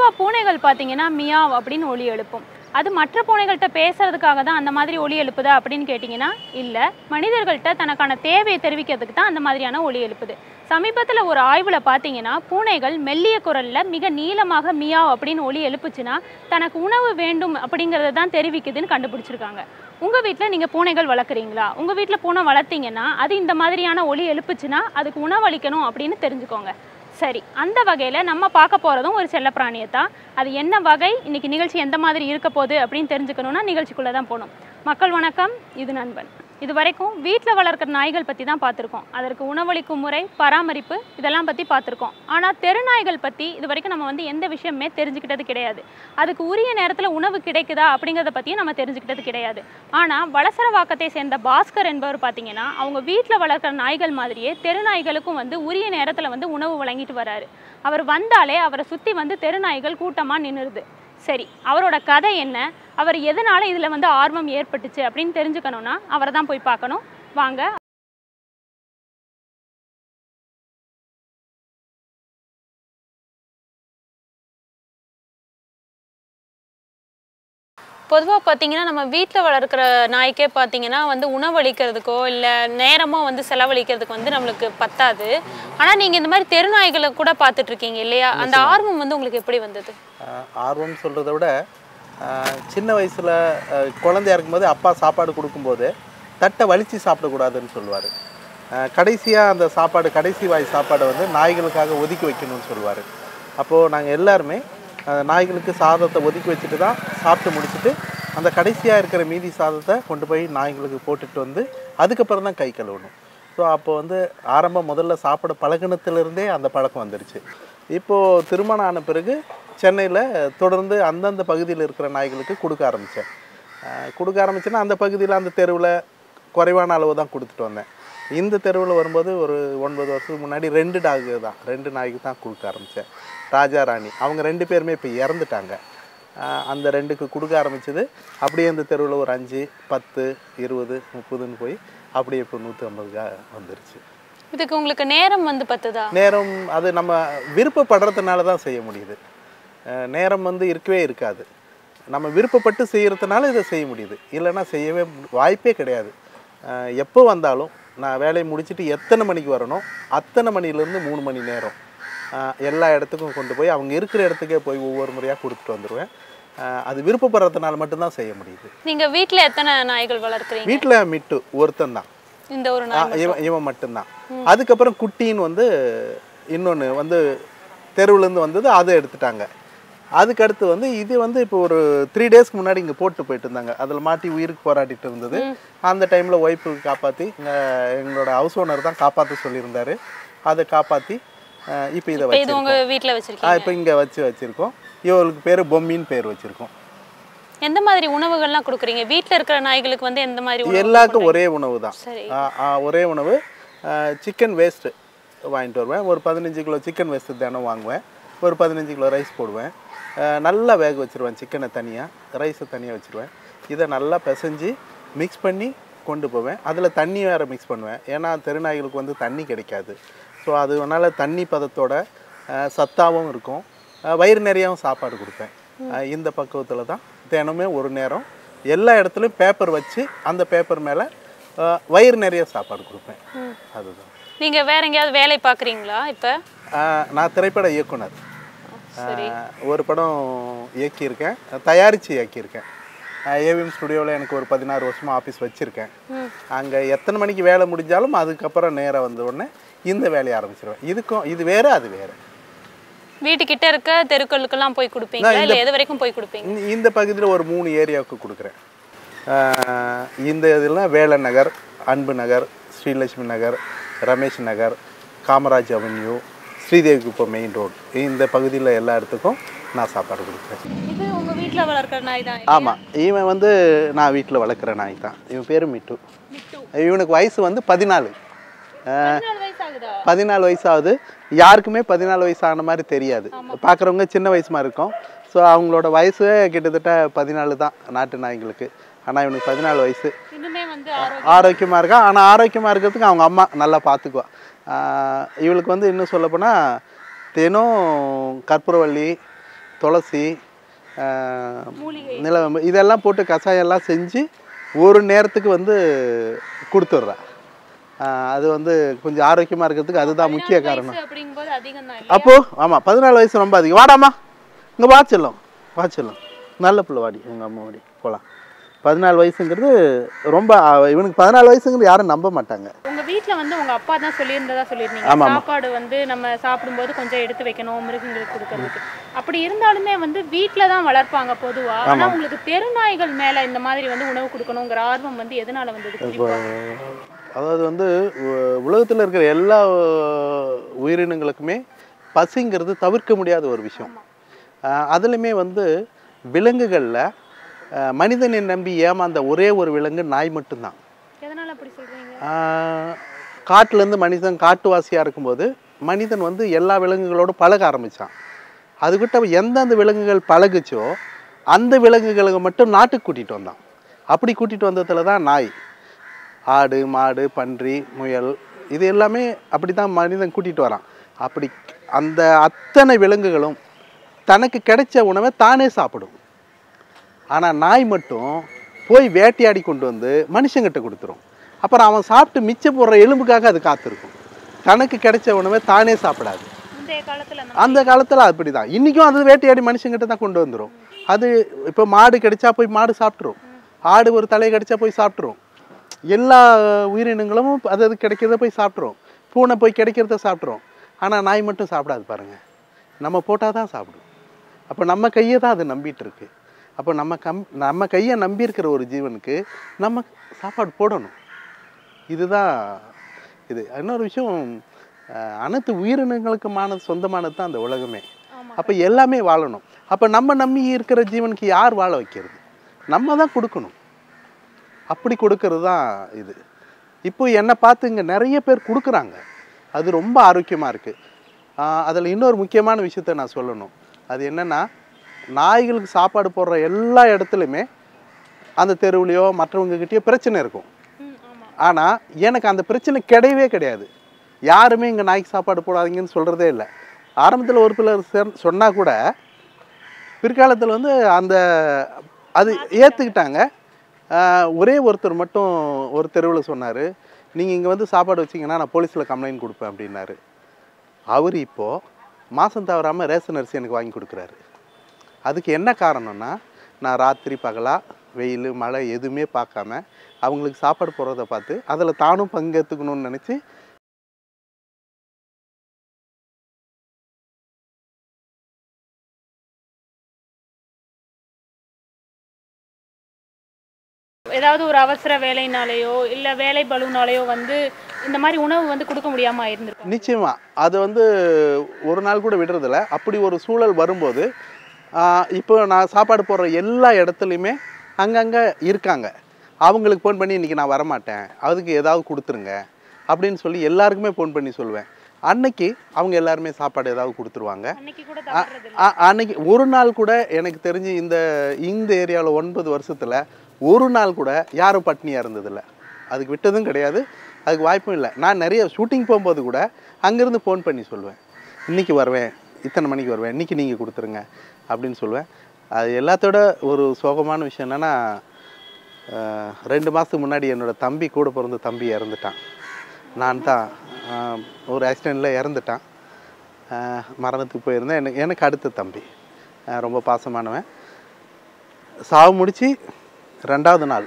பொதுவாக பூனைகள் பார்த்தீங்கன்னா மியாவ் அப்படின்னு ஒலி எழுப்பும் அது மற்ற பூனைகள்கிட்ட பேசுறதுக்காக தான் அந்த மாதிரி ஒலி எழுப்புதா அப்படின்னு கேட்டிங்கன்னா இல்லை மனிதர்கள்ட்ட தனக்கான தேவையை தெரிவிக்கிறதுக்கு தான் அந்த மாதிரியான ஒலி எழுப்புது சமீபத்தில் ஒரு ஆய்வில் பார்த்தீங்கன்னா பூனைகள் மெல்லிய குரலில் மிக நீளமாக மியாவ் அப்படின்னு ஒலி எழுப்புச்சுன்னா தனக்கு உணவு வேண்டும் அப்படிங்கிறத தான் தெரிவிக்குதுன்னு கண்டுபிடிச்சிருக்காங்க உங்கள் வீட்டில் நீங்கள் பூனைகள் வளர்க்குறீங்களா உங்கள் வீட்டில் பூனை வளர்த்தீங்கன்னா அது இந்த மாதிரியான ஒலி எழுப்புச்சுன்னா அதுக்கு உணவளிக்கணும் அப்படின்னு தெரிஞ்சுக்கோங்க சரி அந்த வகையில் நம்ம பார்க்க போகிறதும் ஒரு செல்லப்பிராணியை தான் அது என்ன வகை இன்னைக்கு நிகழ்ச்சி எந்த மாதிரி இருக்க போகுது அப்படின்னு தெரிஞ்சுக்கணுன்னா நிகழ்ச்சிக்குள்ளே தான் போகணும் மக்கள் வணக்கம் இது நண்பன் இது வரைக்கும் வீட்டில் வளர்க்குற நாய்கள் பற்றி தான் பார்த்துருக்கோம் அதற்கு உணவளிக்கும் முறை பராமரிப்பு இதெல்லாம் பற்றி பார்த்துருக்கோம் ஆனால் தெரு நாய்கள் பற்றி இது வரைக்கும் நம்ம வந்து எந்த விஷயமே தெரிஞ்சுக்கிட்டது கிடையாது அதுக்கு உரிய நேரத்தில் உணவு கிடைக்குதா அப்படிங்கிறத பற்றியும் நம்ம தெரிஞ்சுக்கிட்டது கிடையாது ஆனால் வளசரவாக்கத்தை சேர்ந்த பாஸ்கர் என்பவர் பார்த்தீங்கன்னா அவங்க வீட்டில் வளர்க்குற நாய்கள் மாதிரியே தெரு நாய்களுக்கும் வந்து உரிய நேரத்தில் வந்து உணவு வழங்கிட்டு வராரு அவர் வந்தாலே அவரை சுற்றி வந்து தெரு நாய்கள் கூட்டமாக நின்றுது சரி அவரோட கதை என்ன அவர் எதனால இதில் வந்து ஆர்வம் ஏற்பட்டுச்சு அப்படின்னு தெரிஞ்சுக்கணும்னா அவரை தான் போய் பார்க்கணும் வாங்க பொதுவாக பார்த்தீங்கன்னா நம்ம வீட்டில் வளர்க்குற நாய்க்கே பார்த்தீங்கன்னா வந்து உணவளிக்கிறதுக்கோ இல்லை நேரமாக வந்து செலவழிக்கிறதுக்கு வந்து நம்மளுக்கு பத்தாது ஆனால் நீங்கள் இந்த மாதிரி தெரு நாய்களை கூட பார்த்துட்டு இருக்கீங்க இல்லையா அந்த ஆர்வம் வந்து உங்களுக்கு எப்படி வந்தது ஆஹ் ஆர்வம் சொல்கிறத விட ஆஹ் சின்ன வயசில் குழந்தையா இருக்கும்போது அப்பா சாப்பாடு கொடுக்கும்போது தட்டை வலிச்சு சாப்பிடக்கூடாதுன்னு சொல்லுவார் கடைசியாக அந்த சாப்பாடு கடைசி வாய் சாப்பாடை வந்து நாய்களுக்காக ஒதுக்கி வைக்கணும்னு சொல்லுவார் அப்போது நாங்கள் எல்லாருமே ஆஹ் நாய்களுக்கு சாதத்தை ஒதுக்கி வச்சுட்டு தான் சாப்பிட்டு முடிச்சுட்டு அந்த கடைசியாக இருக்கிற மீதி சாதத்தை கொண்டு போய் நாய்களுக்கு போட்டுட்டு வந்து அதுக்கப்புறம் தான் கை கழுவணும் ஸோ அப்போ வந்து ஆரம்பம் முதல்ல சாப்பிட பழகினத்துலேருந்தே அந்த பழக்கம் வந்துருச்சு இப்போது திருமணம் ஆன பிறகு சென்னையில் தொடர்ந்து அந்தந்த பகுதியில் இருக்கிற நாய்களுக்கு கொடுக்க ஆரம்பித்தேன் கொடுக்க ஆரம்பிச்சேன்னா அந்த பகுதியில் அந்த தெருவில் குறைவான அளவு தான் கொடுத்துட்டு வந்தேன் இந்த தெருவில் வரும்போது ஒரு ஒன்பது வருஷத்துக்கு முன்னாடி ரெண்டு டாகு தான் ரெண்டு நாய்க்கு தான் கொடுக்க ஆரம்பித்தேன் ராஜா ராணி அவங்க ரெண்டு பேருமே இப்போ இறந்துட்டாங்க ஆஹ் அந்த ரெண்டுக்கு கொடுக்க ஆரம்பிச்சது அப்படியே இந்த தெருவில் ஒரு அஞ்சு பத்து இருபது முப்பதுன்னு போய் அப்படியே இப்போ நூற்றி ஐம்பதுக்காக வந்துருச்சு இதுக்கு உங்களுக்கு நேரம் வந்து பத்துதா நேரம் அது நம்ம விருப்பப்படுறதுனால தான் செய்ய முடியுது அஹ் நேரம் வந்து இருக்கவே இருக்காது நம்ம விருப்பப்பட்டு செய்கிறதுனால இதை செய்ய முடியுது இல்லைன்னா செய்யவே மு- வாய்ப்பே கிடையாது அஹ் எப்போ வந்தாலும் நான் வேலையை முடிச்சுட்டு எத்தனை மணிக்கு வரணும் அத்தனை மணிலேருந்து மூணு மணி நேரம் அஹ் எல்லா இடத்துக்கும் கொண்டு போய் அவங்க இருக்கிற இடத்துக்கே போய் ஒவ்வொரு முறையாக கொடுத்துட்டு வந்துடுவேன் அஹ் அது விருப்பப்படுறதுனால மட்டும்தான் செய்ய முடியுது நீங்க வீட்ல எத்தனை நாய்கள் வளர்க்குறீங்க வீட்டில் மிட்டு ஒருத்தன் தான் இந்த ஒரு ஆ, நாய் இவன் இவன் மட்டும்தான் அதுக்கப்புறம் குட்டின்னு வந்து இன்னொன்று வந்து தெருவுலேருந்து வந்தது அதை எடுத்துட்டாங்க அதுக்கு அடுத்து வந்து இது வந்து இப்போ ஒரு த்ரீ டேஸ்க்கு முன்னாடி இங்கே போட்டு போயிட்டு இருந்தாங்க அதில் மாட்டி உயிருக்கு போராடிட்டு இருந்தது அந்த டைமில் ஒய்ஃபு காப்பாற்றி எங்களோட ஹவுஸ் ஓனர் தான் காப்பாற்ற சொல்லியிருந்தாரு அதை காப்பாற்றி இப்போ இதை இப்ப இது வச்சு உங்க வீட்ல வச்சிருக்கீங்க இப்போ இங்கே வச்சு வச்சுருக்கோம் இவளுக்கு பேர் பொம்மின்னு பேர் வச்சுருக்கோம் எந்த மாதிரி உணவுகள்லாம் கொடுக்குறீங்க வீட்ல இருக்கிற நாய்களுக்கு வந்து எந்த மாதிரி உணவு எல்லாருக்கும் ஒரே உணவு தான் சரி ஆ, ஆ, ஒரே உணவு சிக்கன் வேஸ்ட்டு வாங்கிட்டு வருவேன் ஒரு பதினஞ்சு கிலோ சிக்கன் வேஸ்ட்டு தினம் வாங்குவேன் ஒரு பதினஞ்சு கிலோ ரைஸ் போடுவேன் ஆ, நல்லா வேக வச்சுருவேன் சிக்கனை தனியாக ரைஸை தனியாக வச்சுருவேன் இதை நல்லா பிசைஞ்சு மிக்ஸ் பண்ணி கொண்டு போவேன் அதில் தண்ணி வேறு மிக்ஸ் பண்ணுவேன் ஏன்னா தெருநாய்களுக்கு வந்து தண்ணி கிடைக்காது ஸோ அதனால தண்ணி பதத்தோட ஆ, சத்தாவும் இருக்கும் ஆ, வயிறு நிறையாவும் சாப்பாடு கொடுப்பேன் ஆ, இந்த பக்குவத்தில் தான் தினமே ஒரு நேரம் எல்லா இடத்துலையும் பேப்பர் வச்சு அந்த பேப்பர் மேலே வயிறு நிறைய சாப்பாடு கொடுப்பேன் அதுதான் நீங்க வேற எங்கேயாவது வேலை பாக்குறீங்களா இப்ப ஆஹ் நான் திரைப்பட இயக்குனர் சரி ஆஹ் ஒரு படம் இயக்கியிருக்கேன் தயாரித்து இயக்கியிருக்கேன் ஏவிஎம் ஸ்டுடியோவில் எனக்கு ஒரு பதினாறு வருஷமாக ஆஃபீஸ் வச்சுருக்கேன் ம். அங்கே எத்தனை மணிக்கு வேலை முடிஞ்சாலும் அதுக்கப்புறம் நேரம் வந்த உடனே இந்த வேலையை ஆரம்பிச்சிருவேன் இதுக்கும் இது வேறு அது வேறு வீட்டுக்கிட்ட இருக்க தெருக்களுக்கெல்லாம் போய் கொடுப்பீங்களா இல்ல எது வரைக்கும் போய் கொடுப்பீங்க இந்த- இந்த பகுதியில் ஒரு மூணு ஏரியாவுக்கு கொடுக்குறேன் ஆஹ் இந்த இதெல்லாம் Velan Nagar Anbu Nagar Srilakshmi Nagar Ramesh Nagar Kamaraj avenue Sridevi Kuppam main road இந்த பகுதியில் எல்லா இடத்துக்கும் நான் சாப்பாடு கொடுக்குறேன் இது உங்க வீட்ல வளர்க்குற நாய் தான் ஆமாம் இவன் வந்து நான் வீட்டில் வளர்க்குற நாய் தான் இவன் பேர் மிட்டு இவனுக்கு வயசு வந்து பதினாலு பதினாலு வயசு ஆகுதா பதினாலு வயசாகுது யாருக்குமே பதினாலு வயசு ஆன மாதிரி தெரியாது பார்க்குறவங்க சின்ன வயசு மாதிரி இருக்கும் ஸோ அவங்களோட வயசு கிட்டத்தட்ட பதினாலு தான் நாட்டு நாய்களுக்கு ஆனால் இவனுக்கு பதினாலு வயசு இன்னுமே வந்து ஆரோக்கியம் ஆரோக்கியமாக இருக்கான் ஆனால் ஆரோக்கியமாக இருக்கிறதுக்கு அவங்க அம்மா நல்லா பார்த்துக்குவா ஆஹ் இவளுக்கு வந்து இன்னும் சொல்லப்போனால் தினம் கற்பூரவள்ளி துளசி ஆஹ், மூலிகை நிலவேம்பு இதெல்லாம் போட்டு கஷாயம் எல்லாம் செஞ்சு ஒரு நேரத்துக்கு வந்து கொடுத்துட்றா அது வந்து கொஞ்சம் ஆரோக்கியமாக இருக்கிறதுக்கு அதுதான் முக்கிய பதினாலு காரணம் வயசு அப்படிங்கும்போது அதிகம் தான் அப்போ ஆமாம் பதினாலு வயசு ரொம்ப அதிகம் வாடாமா இங்கே வாச்சிடலாம் வாச்சிடலாம் நல்ல பிள்ளை வாடி உங்கள் அம்மா வாடி போகலாம் பதினாலு வயசுங்கிறது ரொம்ப அஹ், இவனுக்கு பதினாலு வயசுங்கிறது யாரும் நம்ப மாட்டாங்க உங்க வீட்ல வந்து உங்க அப்பா தான் சொல்லியிருந்ததா சொல்லியிருந்தீங்க ஆமா, ஆமா. சாப்பாடு வந்து நம்ம சாப்பிடும்போது கொஞ்சம் எடுத்து வைக்கணும் மிருகங்களுக்கு கொடுக்கறதுக்கு அப்படி இருந்தாலுமே வந்து வீட்ல தான் வளர்ப்பாங்க பொதுவா ஆனா உங்களுக்கு தெருநாய்கள் மேல இந்த மாதிரி வந்து உணவு கொடுக்கணுங்கிற ஆர்வம் வந்து எதனால வந்தது இப்போ குறிப்பா? அதாவது வந்து உலகத்தில் இருக்கிற எல்லா அஹ், உயிரினங்களுக்குமே பசிங்கிறது தவிர்க்க முடியாத ஒரு விஷயம் அஹ், அதுலையுமே வந்து விலங்குகளில் மனிதனை நம்பி ஏமாந்த ஒரே ஒரு விலங்கு நாய் மட்டும்தான் எதனால அப்படி சொல்றீங்க ஆஹ் காட்டுலேருந்து மனிதன் காட்டுவாசியாக இருக்கும்போது மனிதன் வந்து எல்லா விலங்குகளோட பழக ஆரம்பித்தான் அதுக்கிட்ட எந்தெந்த விலங்குகள் பழகுச்சோ அந்த விலங்குகளுக்கு மட்டும் நாட்டுக்கு கூட்டிகிட்டு வந்தான் அப்படி கூட்டிகிட்டு வந்ததுல தான் நாய் ஆடு மாடு பன்றி முயல் இது எல்லாமே அப்படி தான் மனிதன் கூட்டிகிட்டு வரான் அப்படி அந்த அத்தனை விலங்குகளும் தனக்கு கிடைச்ச உணவை தானே சாப்பிடும் ஆனால் நாய் மட்டும் போய் வேட்டையாடி கொண்டு வந்து மனுஷங்கிட்ட கொடுத்துரும் அப்புறம் அவன் சாப்பிட்டு மிச்ச போடுற எலும்புக்காக அது காத்திருக்கும் தனக்கு கிடைச்ச உணவை தானே சாப்பிடாது முந்தைய காலத்துல அந்த அந்த காலத்தில் அப்படி தான் இன்றைக்கும் அது வேட்டையாடி மனுஷங்கிட்ட தான் கொண்டு வந்துடும் அது இப்போ மாடு கிடைச்சா போய் மாடு சாப்பிட்ரும் ஆடு ஒரு தலை கிடைச்சா போய் சாப்பிட்ரும் எல்லா உயிரினங்களும் அது அது கிடைக்கிறத போய் சாப்பிட்ரும் பூனை போய் கிடைக்கிறத சாப்பிட்ரும் ஆனால் நாய் மட்டும் சாப்பிடாது பாருங்க நம்ம போட்டால் தான் சாப்பிடும் அப்போ நம்ம கையை தான் அது நம்பிட்டு இருக்கு அப்போ நம்ம கம் நம்ம கையை நம்பி இருக்கிற ஒரு ஜீவனுக்கு நம்ம சாப்பாடு போடணும் இதுதான் இது இன்னொரு விஷயம் அஹ், அனைத்து உயிரினங்களுக்குமான சொந்தமானது தான் அந்த உலகமே ஆமா அப்போ எல்லாமே வாழணும் அப்போ நம்ம நம்பி இருக்கிற ஜீவனுக்கு யார் வாழ வைக்கிறது நம்ம தான் கொடுக்கணும் அப்படி கொடுக்கறது தான் இது இப்போ என்னை பார்த்து இங்கே நிறைய பேர் கொடுக்குறாங்க அது ரொம்ப ஆரோக்கியமாக இருக்குது அதில் இன்னொரு முக்கியமான விஷயத்த நான் சொல்லணும் அது என்னென்னா நாய்களுக்கு சாப்பாடு போடுற எல்லா இடத்துலையுமே அந்த தெருவுலையோ மற்றவங்ககிட்டயோ பிரச்சனை இருக்கும் ம், ஆமா ஆனால் எனக்கு அந்த பிரச்சனை கிடையவே கிடையாது யாருமே இங்கே நாய்க்கு சாப்பாடு போடாதீங்கன்னு சொல்கிறதே இல்லை ஆரம்பத்தில் ஒரு சிலர் சொன்னால் கூட பிற்காலத்தில் வந்து அந்த அது ஏற்றுக்கிட்டாங்க ஒரே ஒருத்தர் மட்டும் ஒரு தெருவில் சொன்னார் நீங்கள் இங்கே வந்து சாப்பாடு வச்சீங்கன்னா நான் போலீஸில் கம்ப்ளைண்ட் கொடுப்பேன் அப்படின்னாரு அவர் இப்போது மாதம் தவறாமல் ரேஷன் அரிசி எனக்கு வாங்கி கொடுக்குறாரு அதுக்கு என்ன காரணம்னா நான் ராத்திரி பகலா வெயில் மழை எதுவுமே பார்க்காம அவங்களுக்கு சாப்பாடு போடுறத பார்த்து அதில் தானும் பங்கேற்றுக்கணும்னு நினச்சி ஏதாவது ஒரு அவசர வேலைனாலேயோ இல்ல வேலை பலுனாலேயோ வந்து இந்த மாதிரி உணவு வந்து கொடுக்க முடியாம ஆயிருந்திருக்கும் நிச்சயமாக அது வந்து ஒரு நாள் கூட விடுறதில்ல அப்படி ஒரு சூழல் வரும்போது ஆஹ், இப்போ நான் சாப்பாடு போடுற எல்லா இடத்துலையுமே அங்கங்கே இருக்காங்க அவங்களுக்கு ஃபோன் பண்ணி இன்றைக்கி நான் வரமாட்டேன் அதுக்கு ஏதாவது கொடுத்துருங்க அப்படின்னு சொல்லி எல்லாருக்குமே ஃபோன் பண்ணி சொல்லுவேன் அன்னைக்கு அவங்க எல்லாருமே சாப்பாடு ஏதாவது கொடுத்துருவாங்க அன்னைக்கு கூட தவறுறது இல்ல. அ- அன்னைக்கு ஒரு நாள் கூட எனக்கு தெரிஞ்சு இந்த இந்த ஏரியாவில் ஒன்பது வருஷத்தில் ஒரு நாள் கூட யாரும் பட்னியாக இருந்ததில்ல அதுக்கு விட்டதும் கிடையாது அதுக்கு வாய்ப்பும் இல்லை நான் நிறைய ஷூட்டிங் போகும்போது கூட அங்கேருந்து ஃபோன் பண்ணி சொல்லுவேன் இன்றைக்கி வருவேன் இத்தனை மணிக்கு வருவேன் இன்றைக்கி நீங்கள் கொடுத்துருங்க அப்படின்னு சொல்லுவேன் அது எல்லாத்தோட ஒரு சோகமான விஷயம் என்னென்னா ரெண்டு மாதத்துக்கு முன்னாடி என்னோட தம்பி கூட பிறந்த தம்பி இறந்துட்டான் நான் தான் ஆஹ், ஒரு ஆக்சிடெண்ட்டில் இறந்துட்டான் ஆஹ், மரணத்துக்கு போயிருந்தேன் எனக்கு எனக்கு அடுத்த தம்பி ஆஹ், ரொம்ப பாசமானவன் சாவு முடித்து ரெண்டாவது நாள்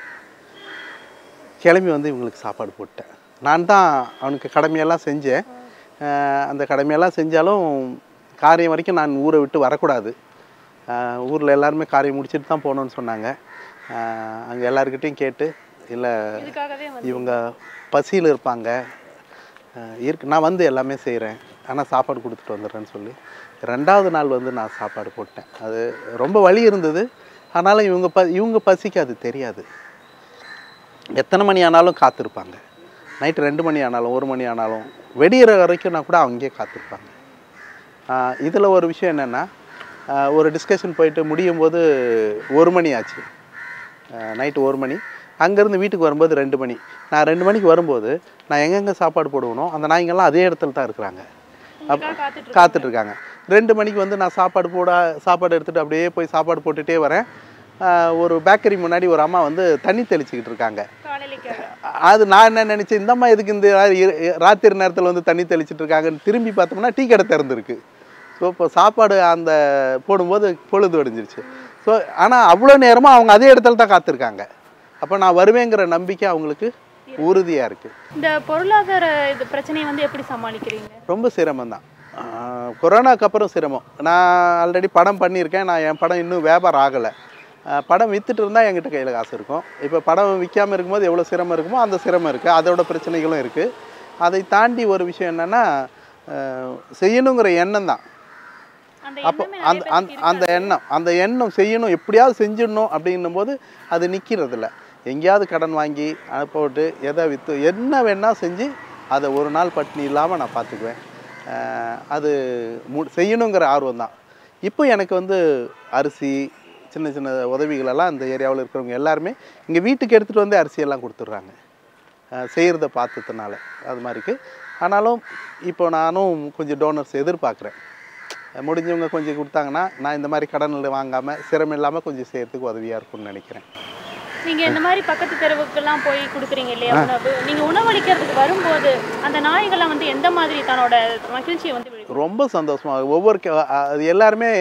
கிளம்பி வந்து இவங்களுக்கு சாப்பாடு போட்டேன் நான் தான் அவனுக்கு கடமையெல்லாம் செஞ்சேன் ஆஹ், அந்த கடமையெல்லாம் செஞ்சாலும் காரியம் வரைக்கும் நான் ஊரை விட்டு வரக்கூடாது ஊரில் எல்லாருமே காரியம் முடிச்சுட்டு தான் போகணுன்னு சொன்னாங்க அங்கே எல்லாருக்கிட்டையும் கேட்டு இல்லை இதுக்காகவே வந்து இவங்க பசியில் இருப்பாங்க அஹ் இருக்கு நான் வந்து எல்லாமே செய்கிறேன் ஆனால் சாப்பாடு கொடுத்துட்டு வந்துடுறேன்னு சொல்லி ரெண்டாவது நாள் வந்து நான் சாப்பாடு போட்டேன் அது ரொம்ப வலி இருந்தது ஆனாலும் இவங்க ப இவங்க பசிக்கு அது தெரியாது எத்தனை மணி ஆனாலும் காத்திருப்பாங்க நைட்டு ரெண்டு மணி ஆனாலும் ஒரு மணி ஆனாலும் வெடிகிற வரைக்கும் நான் கூட அங்கேயே காத்திருப்பாங்க இதில் ஒரு விஷயம் என்னென்னா ஒரு டிஸ்கஷன் போயிட்டு முடியும் போது ஒரு மணி ஆச்சு நைட்டு ஒரு மணி அங்கேருந்து வீட்டுக்கு வரும்போது ரெண்டு மணி நான் ரெண்டு மணிக்கு வரும்போது நான் எங்கெங்கே சாப்பாடு போடுவனோ அந்த நாய்ங்கெல்லாம் அதே இடத்துல தான் இருக்கிறாங்க உங்களுக்காக காத்துட்டு காத்துட்டு இருக்காங்க ரெண்டு மணிக்கு வந்து நான் சாப்பாடு போட சாப்பாடு எடுத்துகிட்டு அப்படியே போய் சாப்பாடு போட்டுகிட்டே வரேன் ஆஹ் ஒரு பேக்கரி முன்னாடி ஒரு அம்மா வந்து தண்ணி தெளிச்சுக்கிட்டு இருக்காங்க காலையிலேக்காக அது நான் என்ன நினச்சேன் இந்த அம்மா எதுக்கு இந்த ரா- இர- ராத்திரி நேரத்தில் வந்து தண்ணி தெளிச்சிட்டு இருக்காங்கன்னு திரும்பி பார்த்தோம்னா டீ கடை திறந்துருக்கு ஸோ இப்போ சாப்பாடு அந்த போடும்போது பொழுது வடிஞ்சிருச்சு ஸோ ஆனால் அவ்வளோ நேரமாக அவங்க அதே இடத்துல தான் காத்திருக்காங்க அப்போ நான் வருவேங்கிற நம்பிக்கை அவங்களுக்கு உறுதியாக இருக்குது இந்த பொருளாதார இது பிரச்சனையை வந்து எப்படி சமாளிக்கிறீங்க ரொம்ப சிரமம் தான் கொரோனாக்கு அப்புறம் சிரமம் நான் ஆல்ரெடி படம் பண்ணியிருக்கேன் நான் என் படம் இன்னும் வியாபாரம் ஆகலை படம் வித்துட்டு இருந்தால் என்கிட்ட கையில் காசு இருக்கும் இப்போ படம் விற்காமல் இருக்கும்போது எவ்வளோ சிரமம் இருக்குமோ அந்த சிரமம் இருக்குது அதோட பிரச்சனைகளும் இருக்குது அதை தாண்டி ஒரு விஷயம் என்னென்னா செய்யணுங்கிற எண்ணம் தான் அந்த அப்போ எண்ணமே அந்த நிறைய அந்த அந்த எண்ணம் அந்த எண்ணம் செய்யணும் எப்படியாவது செஞ்சிடணும் அப்படின்னும் போது அது நிற்கிறதில்ல எங்கேயாவது கடன் வாங்கி அதை போட்டு எதை விற்று என்ன வேணால் செஞ்சு அதை ஒரு நாள் பட்டினி இல்லாமல் நான் பார்த்துக்குவேன் அஹ் அது மு செய்யணுங்கிற ஆர்வம் தான் இப்போ எனக்கு வந்து அரிசி சின்ன சின்ன உதவிகளெல்லாம் இந்த ஏரியாவில் இருக்கிறவங்க எல்லாருமே இங்கே வீட்டுக்கு எடுத்துகிட்டு வந்து அரிசியெல்லாம் கொடுத்துட்றாங்க செய்கிறத பார்த்ததுனால அது மாதிரிக்கு ஆனாலும் இப்போ நானும் கொஞ்சம் டோனர்ஸ் எதிர்பார்க்குறேன் முடிஞ்சவங்க கொஞ்சம் கொடுத்தாங்கன்னா நான் இந்த மாதிரி கடனில் வாங்காமல் சிரமம் இல்லாமல் கொஞ்சம் செய்யறதுக்கு உதவியாக இருக்கும்னு நினைக்கிறேன் நீங்க இந்த மாதிரி பக்கத்து தெருவுக்கெல்லாம் போய் கொடுக்குறீங்க இல்லையா உணவு நீங்க உணவளிக்கிறதுக்கு வரும்போது அந்த நாய்கள்லாம் வந்து எந்த மாதிரி தன்னோட மகிழ்ச்சியை வந்து வெளிப்படுத்தும்? ரொம்ப சந்தோஷமாக ஒவ்வொரு க- அ- அது எல்லாருமே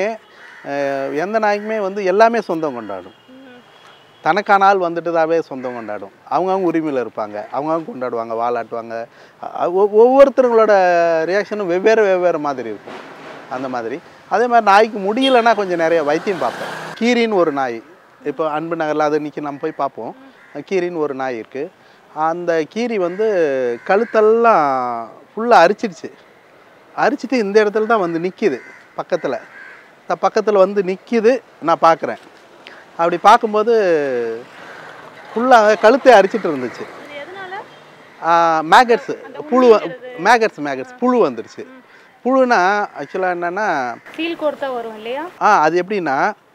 அஹ், எந்த நாய்க்குமே வந்து எல்லாமே சொந்தம் கொண்டாடும் ம். தனக்கான ஆள் வந்துட்டுதாவே சொந்தம் கொண்டாடும் அவங்கவுங்க உரிமையில் இருப்பாங்க அவங்கவுங்க கொண்டாடுவாங்க வாலாட்டுவாங்க அ- ஒ- ஒவ்வொருத்தருங்களோட ரியாக்ஷனும் வெவ்வேறு வெவ்வேறு மாதிரி இருக்கும் அந்த மாதிரி அதே மாதிரி நாய்க்கு முடியலன்னா கொஞ்சம் நிறைய வைத்தியம் பார்ப்பேன் கீரின்னு ஒரு நாய் இப்போ அன்பு நகரில் அது இன்றைக்கி நம்ம போய் பார்ப்போம் கீரின்னு ஒரு நாய் இருக்குது அந்த கீரி வந்து கழுத்தெல்லாம் ஃபுல்லாக அரிச்சிடுச்சு அரிச்சிட்டு இந்த இடத்துல தான் வந்து நிற்கிது பக்கத்தில் பக்கத்தில் வந்து நிற்கிது நான் பார்க்குறேன் அப்படி பார்க்கும்போது ஃபுல்லாக கழுத்தை அரிச்சிட்டு இருந்துச்சு இது எதனால மேகட்ஸ் புழு மேகட்ஸ் மேகட்ஸ் புழு வந்துடுச்சு புழுனா ஆக்சுவலாக என்னென்னா ஃபீல் கொடுத்தா வரும் இல்லையா ஆ அது எப்படின்னா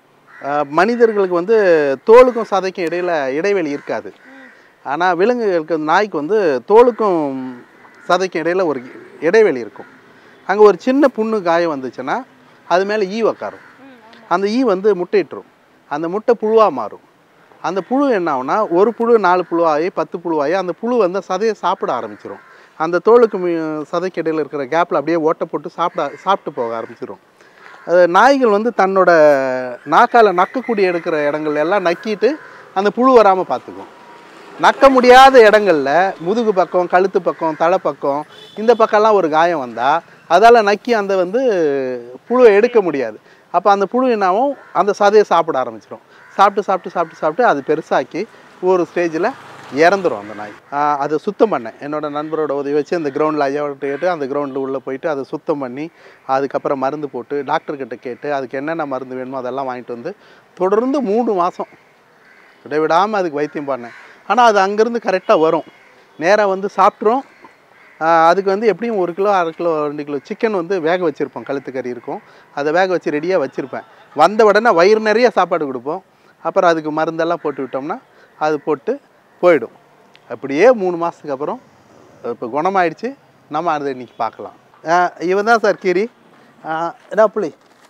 ஆ, மனிதர்களுக்கு வந்து தோலுக்கும் சதைக்கும் இடையில இடைவெளி இருக்காது ஆனால் விலங்குகளுக்கு நாய்க்கு வந்து தோலுக்கும் சதைக்கும் இடையில ஒரு இடைவெளி இருக்கும் அங்கே ஒரு சின்ன புண்ணு காயம் வந்துச்சுன்னா அது மேலே ஈ உக்காரும் ம், ஆமா. அந்த ஈ வந்து முட்டையிட்டுரும் அந்த முட்டை புழுவாக மாறும் அந்த புழு என்ன ஆகும்னா ஒரு புழு நாலு புழுவாகி பத்து புழுவாகி அந்த புழு வந்து சதையை சாப்பிட ஆரம்பிச்சிரும் அந்த தோலுக்கு மி- சதைக்கு இடையில இருக்கிற கேப்பில் அப்படியே ஓட்டை போட்டு சாப்பிட சாப்பிட்டு போக ஆரம்பிச்சிரும் அது நாய்கள் வந்து தன்னோட நாக்கால் நக்கக்கூடிய எடுக்கிற இடங்கள்ல எல்லாம் நக்கிட்டு அந்த புழு வராமல் பார்த்துக்கும் நக்க முடியாத இடங்கள்ல முதுகு பக்கம் கழுத்து பக்கம் தலை பக்கம் இந்த பக்கம்லாம் ஒரு காயம் வந்தால் அதால் நக்கி அந்த வந்து புழுவை எடுக்க முடியாது அப்போ அந்த புழு என்னாகும் அந்த சதையை சாப்பிட ஆரம்பிச்சிடும் சாப்பிட்டு சாப்பிட்டு சாப்பிட்டு சாப்பிட்டு அது பெருசாக்கி ஒரு ஸ்டேஜில் இறந்துரும் அந்த நாய் ஆஹ் அதை சுத்தம் பண்ணேன் என்னோட நண்பரோட உதவி வச்சு அந்த கிரவுண்டில் ஐயாவிட்ட கேட்டு அந்த கிரவுண்டில் உள்ளே போயிட்டு அதை சுத்தம் பண்ணி அதுக்கப்புறம் மருந்து போட்டு டாக்டர்கிட்ட கேட்டு அதுக்கு என்னென்ன மருந்து வேணுமோ அதெல்லாம் வாங்கிட்டு வந்து தொடர்ந்து மூணு மாதம் இடைவிடாமல் அதுக்கு வைத்தியம் பண்ணேன் ஆனால் அது அங்கேருந்து கரெக்டாக வரும் நேராக வந்து சாப்பிட்ரும் ஆஹ் அதுக்கு வந்து எப்படியும் ஒரு கிலோ அரை கிலோ ரெண்டு கிலோ சிக்கன் வந்து வேக வச்சுருப்போம் கழுத்துக்கறி இருக்கும் அதை வேக வச்சு ரெடியாக வச்சுருப்பேன் வந்த உடனே வயிறு நிறைய சாப்பாடு கொடுப்போம் அப்புறம் அதுக்கு மருந்தெல்லாம் போட்டு விட்டோம்னா அது போட்டு போயிடும் அப்படியே மூணு மாதத்துக்கு அப்புறம் இப்போ குணமாயிடுச்சு நம்ம அதை இன்னைக்கு பார்க்கலாம் இவன் தான் சார் கீரி ஆஹ் என்ன புள்ளி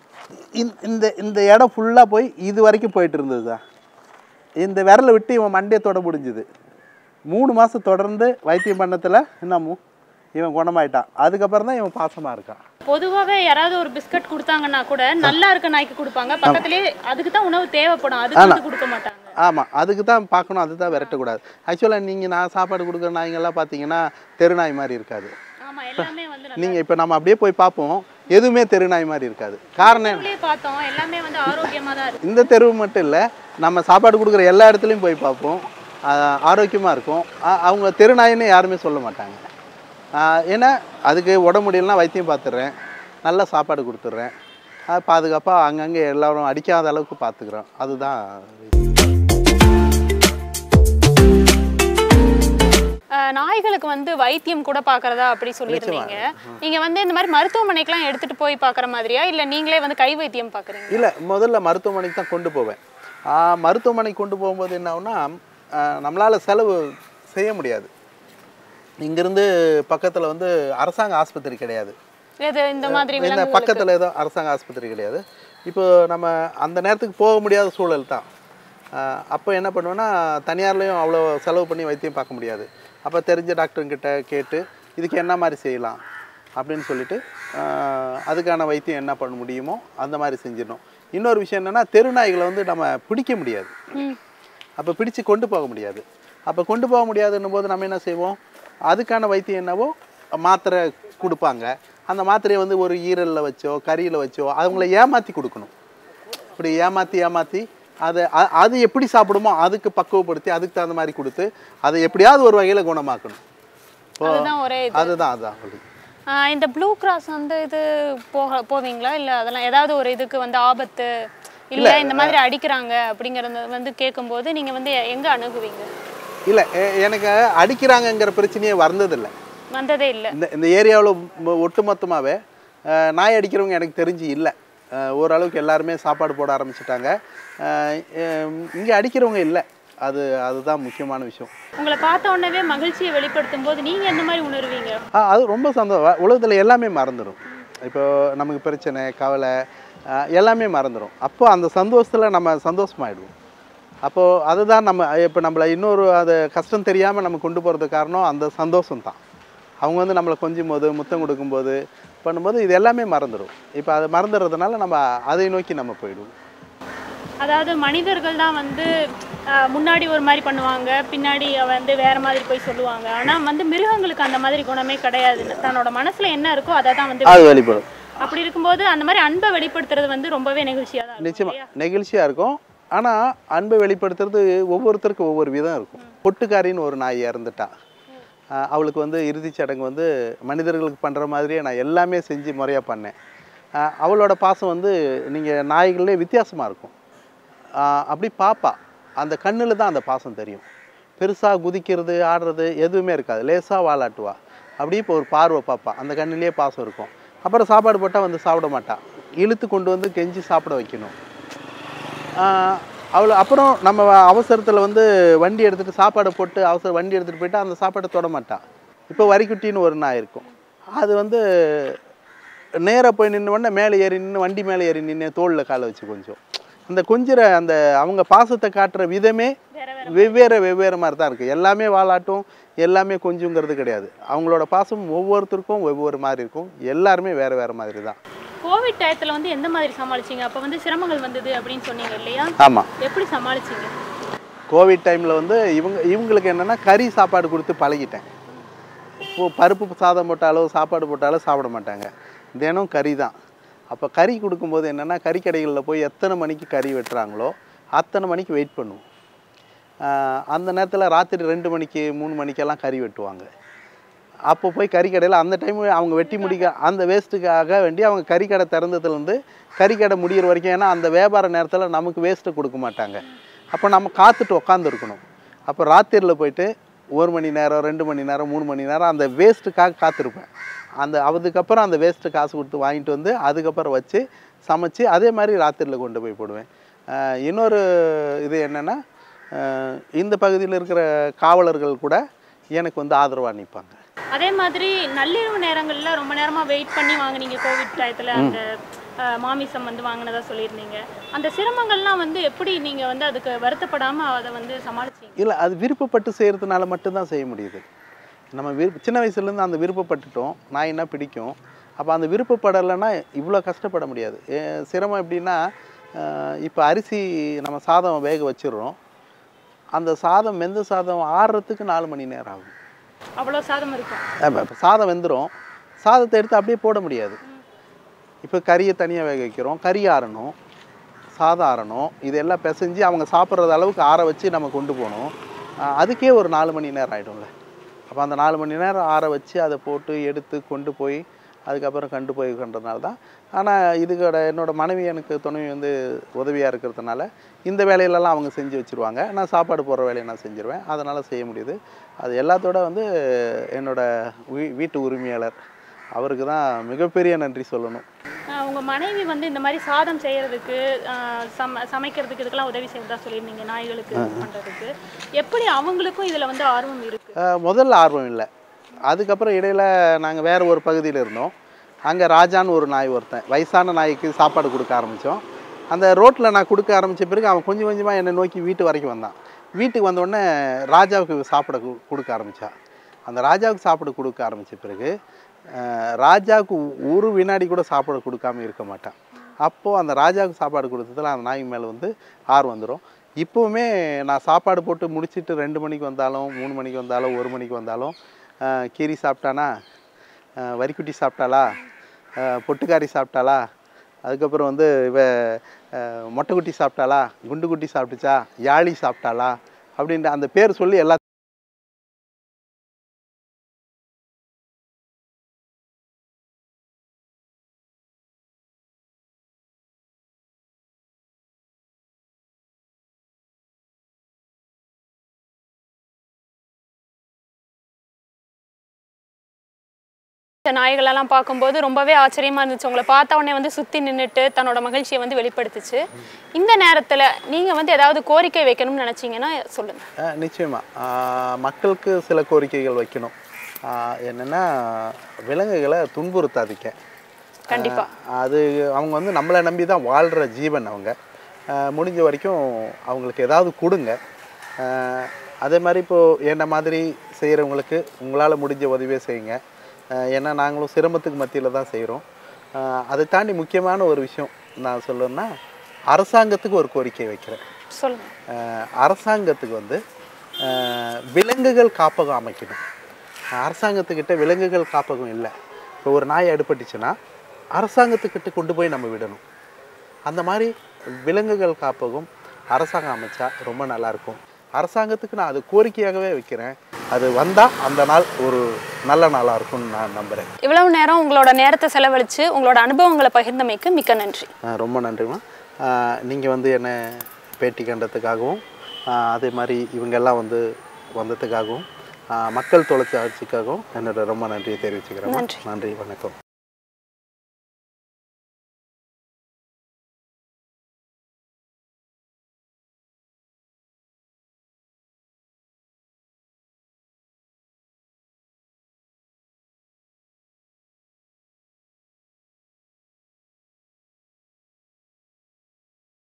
இந்த- இந்த இந்த இடம் ஃபுல்லாக போய் இது வரைக்கும் போயிட்டு இருந்தது தான் இந்த விரலை விட்டு இவன் மண்டையை தொட முடிஞ்சுது மூணு மாதம் தொடர்ந்து வைத்தியம் பண்ணத்தில் என்னமோ இவன் குணமாயிட்டான் அதுக்கப்புறம் தான் இவன் பாசமாக இருக்கான் பொதுவாகவே யாராவது ஒரு பிஸ்கட் கொடுத்தாங்கன்னா கூட நல்லா இருக்க நாய்க்கு கொடுப்பாங்க பக்கத்துலயே அதுக்கு தான் உணவு தேவைப்படும் அதுக்கு வந்து கொடுக்க மாட்டாங்க ஆமாம் அதுக்கு தான் பார்க்கணும் அதுதான் விரட்டக்கூடாது ஆக்சுவலாக நீங்கள் நான் சாப்பாடு கொடுக்குற நாய்ங்கெல்லாம் பார்த்தீங்கன்னா தெரு நாய் மாதிரி இருக்காது ஆமா எல்லாமே வந்து நல்லா நீங்கள் இப்போ நம்ம அப்படியே போய் பார்ப்போம் எதுவுமே தெரு நாய் மாதிரி இருக்காது காரணம் என்ன? தெருவுலயே பார்த்தோம் எல்லாமே வந்து ஆரோக்கியமா தான் இருக்கு இந்த தெருவு மட்டும் இல்லை நம்ம சாப்பாடு கொடுக்குற எல்லா இடத்துலையும் போய் பார்ப்போம் ஆரோக்கியமாக இருக்கும் ஆ- அவங்க தெருநாயின்னு யாருமே சொல்ல மாட்டாங்க ஆ, ஏன்னா அதுக்கு உடம்பு முடியலனா வைத்தியம் பார்த்துடுறேன் நல்ல சாப்பாடு கொடுத்துட்றேன் பாதுகாப்பாக அங்கங்கே எல்லாரும் அடிக்காத அளவுக்கு பார்த்துக்குறோம் அதுதான் அஹ், நாய்களுக்கு வந்து வைத்தியம் கூட பாக்குறதா அப்படி சொல்லியிருந்தீங்க நீங்க வந்து இந்த மாதிரி மருத்துவமனைக்கெல்லாம் எடுத்துட்டு போய் பாக்குற மாதிரியா இல்ல நீங்களே வந்து கை வைத்தியம் பாக்குறீங்க இல்லை முதல்ல மருத்துவமனைக்கு தான் கொண்டு போவேன் ஆ, மருத்துவமனைக்கு கொண்டு போகும்போது என்ன ஆகும்னா நம்மளால் செலவு செய்ய முடியாது இங்கேருந்து பக்கத்தில் வந்து அரசாங்க ஆஸ்பத்திரி கிடையாது இது இந்த மாதிரி இந்த விலங்குகளுக்கு பக்கத்தில் ஏதோ அரசாங்க ஆஸ்பத்திரி கிடையாது இப்போ நம்ம அந்த நேரத்துக்கு போக முடியாத சூழல் தான் அப்போ என்ன பண்ணுவேன்னா தனியார்லேயும் அவ்வளோ செலவு பண்ணி வைத்தியம் பார்க்க முடியாது அப்போ தெரிஞ்ச டாக்டருங்கிட்ட கேட்டு இதுக்கு என்ன மாதிரி செய்யலாம் அப்படின்னு சொல்லிட்டு ஆஹ், அதுக்கான வைத்தியம் என்ன பண்ண முடியுமோ அந்த மாதிரி செஞ்சிடணும் இன்னொரு விஷயம் என்னென்னா தெருநாய்களை வந்து நம்ம பிடிக்க முடியாது ம். அப்போ பிடிச்சு கொண்டு போக முடியாது அப்போ கொண்டு போக முடியாதுன்னும் போது நம்ம என்ன செய்வோம் அதுக்கான வைத்தியம் என்னவோ மாத்திரை கொடுப்பாங்க அந்த மாத்திரையை வந்து ஒரு ஈரலில் வச்சோ கறியில் வச்சோ அவங்கள ஏமாற்றி கொடுக்கணும் இப்படி ஏமாற்றி ஏமாற்றி அதை அ- அது எப்படி சாப்பிடுமோ அதுக்கு பக்குவப்படுத்தி அதுக்கு தகுந்த மாதிரி கொடுத்து அதை எப்படியாவது ஒரு வகையில் குணமாக்கணும் இப்போ அதுதான் ஒரே இது அதுதான் அதுதான் உங்களுக்கு ஆ, இந்த ப்ளூ கிராஸ் வந்து இது போக போவீங்களா இல்ல அதெல்லாம் ஏதாவது ஒரு இதுக்கு வந்து ஆபத்து இல்ல இந்த மாதிரி அடிக்கிறாங்க அப்படிங்கறத வந்து கேட்கும்போது நீங்க வந்து எங்க அணுகுவீங்க இல்லை எனக்கு அடிக்கிறாங்கங்கிற பிரச்சனையே வந்ததில்லை வந்ததே இல்ல இந்த இந்த ஏரியாவில் ஒட்டுமொத்தமாகவே நாய் அடிக்கிறவங்க எனக்கு தெரிஞ்சு இல்லை ஓரளவுக்கு எல்லாருமே சாப்பாடு போட ஆரம்பிச்சிட்டாங்க இங்கே அடிக்கிறவங்க இல்லை அது அதுதான் முக்கியமான விஷயம் உங்களை பார்த்த உடனே மகிழ்ச்சியை வெளிப்படுத்தும் போது நீங்க எந்த மாதிரி உணர்வீங்க ஆ, அது ரொம்ப சந்தோஷம் உலகத்தில் எல்லாமே மறந்துடும் இப்போ நமக்கு பிரச்சனை கவலை ஆ, எல்லாமே மறந்துடும் அப்போ அந்த சந்தோஷத்தில் நம்ம சந்தோஷமாயிடுவோம் அப்போது அதுதான் நம்ம இப்போ நம்மளை இன்னொரு அது கஷ்டம் தெரியாமல் நம்ம கொண்டு போகிறதுக்கு காரணம் அந்த சந்தோஷம் தான் அவங்க வந்து நம்மளை கொஞ்சும் போது முத்தம் கொடுக்கும்போது பண்ணும்போது இது எல்லாமே மறந்துடும் இப்போ அது மறந்துடுறதுனால நம்ம அதை நோக்கி நம்ம போயிடுவோம் அதாவது மனிதர்கள் தான் வந்து ஆஹ், முன்னாடி ஒரு மாதிரி பண்ணுவாங்க பின்னாடி வந்து வேற மாதிரி போய் சொல்லுவாங்க ஆனா வந்து மிருகங்களுக்கு அந்த மாதிரி குணமே கிடையாது தன்னோட மனசுல என்ன இருக்கோ அதை தான் வந்து அது வெளிப்படும் அப்படி இருக்கும்போது அந்த மாதிரி அன்பை வெளிப்படுத்துறது வந்து ரொம்பவே நெகிழ்ச்சியா தான் இருக்கும் நிச்சயமா இல்லையா? நெகிழ்ச்சியாக இருக்கும் ஆனால் அன்பை வெளிப்படுத்துறது ஒவ்வொருத்தருக்கும் ஒவ்வொரு விதம் இருக்கும் பொட்டுக்காரின்னு ஒரு நாய் இறந்துட்டா ஆஹ் அவளுக்கு வந்து இறுதிச் சடங்கு வந்து மனிதர்களுக்கு பண்ணுற மாதிரியே நான் எல்லாமே செஞ்சு முறையாக பண்ணேன் ஆஹ் அவளோட பாசம் வந்து நீங்கள் நாய்களே வித்தியாசமாக இருக்கும் ஆஹ் அப்படி பாப்பா அந்த கண்ணில் தான் அந்த பாசம் தெரியும் பெருசாக குதிக்கிறது ஆடுறது எதுவுமே இருக்காது லேசாக வாலாட்டுவா அப்படியே இப்போ ஒரு பார்வை பாப்பா அந்த கண்ணிலேயே பாசம் இருக்கும் அப்புறம் சாப்பாடு போட்டால் வந்து சாப்பிட மாட்டா இழுத்து கொண்டு வந்து கெஞ்சி சாப்பிட வைக்கணும் ஆஹ் அவளை அப்புறம் நம்ம அவசரத்தில் வந்து வண்டி எடுத்துகிட்டு சாப்பாடை போட்டு அவசர வண்டி எடுத்துகிட்டு போயிட்டா அந்த சாப்பாடை தொட மாட்டா இப்போ வரிக்குட்டின்னு ஒரு நாய் இருக்கும் அது வந்து நேராக போய் நின்று உடனே மேலே ஏறி நின்று வண்டி மேலே ஏறி நின்று தோளில் காலை வச்சு கொஞ்சம் அந்த கொஞ்சிற அந்த அவங்க பாசத்தை காட்டுற விதமே வேற வேற வெவ்வேறு வெவ்வேறு மாதிரி தான் இருக்குது எல்லாமே வாலாட்டும் எல்லாமே கொஞ்சுங்கிறது கிடையாது அவங்களோட பாசம் ஒவ்வொருத்தருக்கும் ஒவ்வொரு மாதிரி இருக்கும் எல்லாருமே வேறு வேறு மாதிரி தான் கோவிட் டயத்துல வந்து எந்த மாதிரி சமாளிச்சீங்க அப்ப வந்து சிரமங்கள் வந்தது அப்படின்னு சொன்னீங்க இல்லையா ஆமாம் எப்படி சமாளிச்சீங்க கோவிட் டைமில் வந்து இவங்க இவங்களுக்கு என்னென்னா கறி சாப்பாடு கொடுத்து பழகிட்டேன் இப்போ பருப்பு சாதம் போட்டாலோ சாப்பாடு போட்டாலோ சாப்பிட மாட்டாங்க தினம் கறி தான் அப்போ கறி கொடுக்கும்போது என்னென்னா கறி கடைகளில் போய் எத்தனை மணிக்கு கறி வெட்டுறாங்களோ அத்தனை மணிக்கு வெயிட் பண்ணுவோம் ஆஹ் அந்த நேரத்தில் ராத்திரி ரெண்டு மணிக்கு மூணு மணிக்கெல்லாம் கறி வெட்டுவாங்க அப்போ போய் கறி கடையில் அந்த டைம் அவங்க வெட்டி முடிக்க அந்த வேஸ்ட்டுக்காக வேண்டி அவங்க கறி கடை திறந்ததுலேருந்து கறி கடை முடியிற வரைக்கும் ஏன்னா அந்த வியாபார நேரத்தில் நமக்கு வேஸ்ட்டு கொடுக்க மாட்டாங்க அப்போ நம்ம காத்துட்டு உட்காந்துருக்கணும் அப்போ ராத்திரியில் போயிட்டு ஒரு மணி நேரம் ரெண்டு மணி நேரம் மூணு மணி நேரம் அந்த வேஸ்ட்டுக்காக காத்திருப்பேன் அந்த அதுக்கப்புறம் அந்த வேஸ்ட்டு காசு கொடுத்து வாங்கிட்டு வந்து அதுக்கப்புறம் வச்சு சமைச்சு அதே மாதிரி ராத்திரியில் கொண்டு போய் போடுவேன் ஆஹ் இன்னொரு இது என்னென்னா இந்த பகுதியில் இருக்கிற காவலர்கள் கூட எனக்கு வந்து ஆதரவாக நிற்பாங்க அதே மாதிரி நள்ளிரவு நேரங்கள்ல ரொம்ப நேரமா வெயிட் பண்ணி வாங்குனீங்க கோவிட் டயத்துல அந்த அஹ், மாமிசம் வந்து வாங்கினதா சொல்லியிருந்தீங்க அந்த சிரமங்கள்லாம் வந்து எப்படி நீங்க வந்து அதுக்கு வருத்தப்படாம அதை வந்து சமாளிச்சீங்க இல்லை அது விருப்பப்பட்டு செய்கிறதுனால மட்டும்தான் செய்ய முடியுது நம்ம விருப்ப சின்ன வயசுலேருந்து அந்த விருப்பப்பட்டுட்டோம் நாய்னா பிடிக்கும் அப்போ அந்த விருப்பப்படலைன்னா இவ்வளோ கஷ்டப்பட முடியாது ஏ, சிரமம் எப்படின்னா இப்போ அரிசி நம்ம சாதம் வேக வச்சிடுறோம் அந்த சாதம் வெந்த சாதம் ஆறுறதுக்கு நாலு மணி நேரம் ஆகும் அவ்வளோ சாதம் இருக்கும் ஆமா, இப்ப சாதம் வெந்துடும் சாதத்தை எடுத்து அப்படியே போட முடியாது இப்போ கறியை தனியாக வேக வைக்கிறோம் கறி ஆறணும் சாதம் ஆறணும் இதெல்லாம் பிசைஞ்சு அவங்க சாப்பிட்றது அளவுக்கு ஆற வச்சு நம்ம கொண்டு போகணும் ஆஹ் அதுக்கே ஒரு நாலு மணி நேரம் ஆகிடும்ல அப்போ அந்த நாலு மணி நேரம் ஆற வச்சு அதை போட்டு எடுத்து கொண்டு போய் அதுக்கப்புறம் கண்டு போய் பண்ணுறதுனால தான் ஆனால் இதுக்கோட என்னோட மனைவி எனக்கு துணை வந்து உதவியாக இருக்கிறதுனால இந்த வேலையிலலாம் அவங்க செஞ்சு வச்சுருவாங்க நான் சாப்பாடு போடுற வேலையை நான் செஞ்சுருவேன் அதனால் செய்ய முடியுது அது எல்லாத்தோட வந்து என்னோட வீ வீட்டு உரிமையாளர் அவருக்கு தான் மிகப்பெரிய நன்றி சொல்லணும் அஹ், உங்க மனைவி வந்து இந்த மாதிரி சாதம் செய்யறதுக்கு அஹ், சம சமைக்கிறதுக்கு இதுக்கெல்லாம் உதவி செய்யறதா சொல்லியிருந்தீங்க நாய்களுக்கு பண்றதுக்கு எப்படி அவங்களுக்கும் இதுல வந்து ஆர்வம் இருக்கு அஹ் முதல்ல ஆர்வம் இல்லை அதுக்கப்புறம் இடையில நாங்கள் வேறு ஒரு பகுதியில் இருந்தோம் அங்கே ராஜான்னு ஒரு நாய் ஒருத்தன் வயசான நாய்க்கு சாப்பாடு கொடுக்க ஆரம்பித்தோம் அந்த ரோட்டில் நான் கொடுக்க ஆரம்பித்த பிறகு அவன் கொஞ்சம் கொஞ்சமாக என்னை நோக்கி வீட்டு வரைக்கும் வந்தான் வீட்டுக்கு வந்த உடனே ராஜாவுக்கு சாப்பிட கு- கொடுக்க ஆரம்பித்தான் அந்த ராஜாவுக்கு சாப்பிட கொடுக்க ஆரம்பித்த பிறகு அஹ், ராஜாவுக்கு ஒரு வினாடி கூட சாப்பாடு கொடுக்காம இருக்க மாட்டான் அப்போது அந்த ராஜாவுக்கு சாப்பாடு கொடுத்ததுல அந்த நாய் மேலே வந்து ஆர்வம் வந்துடும் இப்போவுமே நான் சாப்பாடு போட்டு முடிச்சிட்டு ரெண்டு மணிக்கு வந்தாலும் மூணு மணிக்கு வந்தாலும் ஒரு மணிக்கு வந்தாலும் அஹ், கீரி சாப்பிட்டானா அஹ், வரிக்குட்டி சாப்பிட்டாளா அஹ், பொட்டுக்காரி சாப்பிட்டாளா அதுக்கப்புறம் வந்து இவ அஹ், மொட்டைக்குட்டி சாப்பிட்டாளா குண்டுக்குட்டி சாப்பிட்டுச்சா யாழி சாப்பிட்டாளா அப்படின்ற அந்த பேர் சொல்லி எல்லா இந்த நாய்களெல்லாம் பார்க்கும்போது ரொம்பவே ஆச்சரியமா இருந்துச்சு உங்களை பார்த்த உடனே வந்து சுத்தி நின்றுட்டு தன்னோட மகிழ்ச்சியை வந்து வெளிப்படுத்துச்சு இந்த நேரத்துல நீங்க வந்து ஏதாவது கோரிக்கை வைக்கணும்னு நினைச்சீங்கன்னா சொல்லுங்க அஹ் நிச்சயமா அஹ் மக்களுக்கு சில கோரிக்கைகள் வைக்கணும் அஹ் என்னன்னா விலங்குகளை துன்புறுத்தாதீங்க கண்டிப்பா அஹ் அது அவங்க வந்து நம்மளை நம்பி தான் வாழ்கிற ஜீவன் அவங்க அஹ் முடிஞ்ச வரைக்கும் அவங்களுக்கு ஏதாவது கொடுங்க அஹ் அதே மாதிரி இப்போது என்ன மாதிரி செய்கிறவங்களுக்கு உங்களால் முடிஞ்ச உதவியே செய்யுங்க அஹ் ஏன்னா நாங்களும் சிரமத்துக்கு மத்தியில் தான் செய்கிறோம் அதை தாண்டி முக்கியமான ஒரு விஷயம் நான் சொல்லணும்னா அரசாங்கத்துக்கு ஒரு கோரிக்கை வைக்கிறேன் சொல்லுங்க அஹ் அரசாங்கத்துக்கு வந்து அஹ் விலங்குகள் காப்பகம் அமைக்கணும் அரசாங்கத்துக்கிட்ட விலங்குகள் காப்பகம் இல்லை இப்போ ஒரு நாய் அடிபட்டுச்சுன்னா அரசாங்கத்துக்கிட்ட கொண்டு போய் நம்ம விடணும் அந்த மாதிரி விலங்குகள் காப்பகம் அரசாங்கம் அமைச்சா ரொம்ப நல்லாயிருக்கும் அரசாங்கத்துக்கு நான் அது கோரிக்கையாகவே வைக்கிறேன் அது வந்தால் அந்த நாள் ஒரு நல்ல நாளாக இருக்கும்னு நான் நம்புகிறேன் இவ்வளவு நேரம் உங்களோட நேரத்தை செலவழிச்சு உங்களோட அனுபவங்களை பகிர்ந்தமைக்கு மிக்க நன்றி ஆஹ் ரொம்ப நன்றிம்மா நீங்கள் வந்து என்னை பேட்டி கண்டதுக்காகவும் ஆஹ் அதே மாதிரி இவங்கெல்லாம் வந்து வந்ததுக்காகவும் ஆஹ் மக்கள் தொலைக்காட்சிக்காகவும் என்னோட ரொம்ப நன்றியை தெரிவிச்சுக்கிறேன் நன்றி. நன்றி வணக்கம்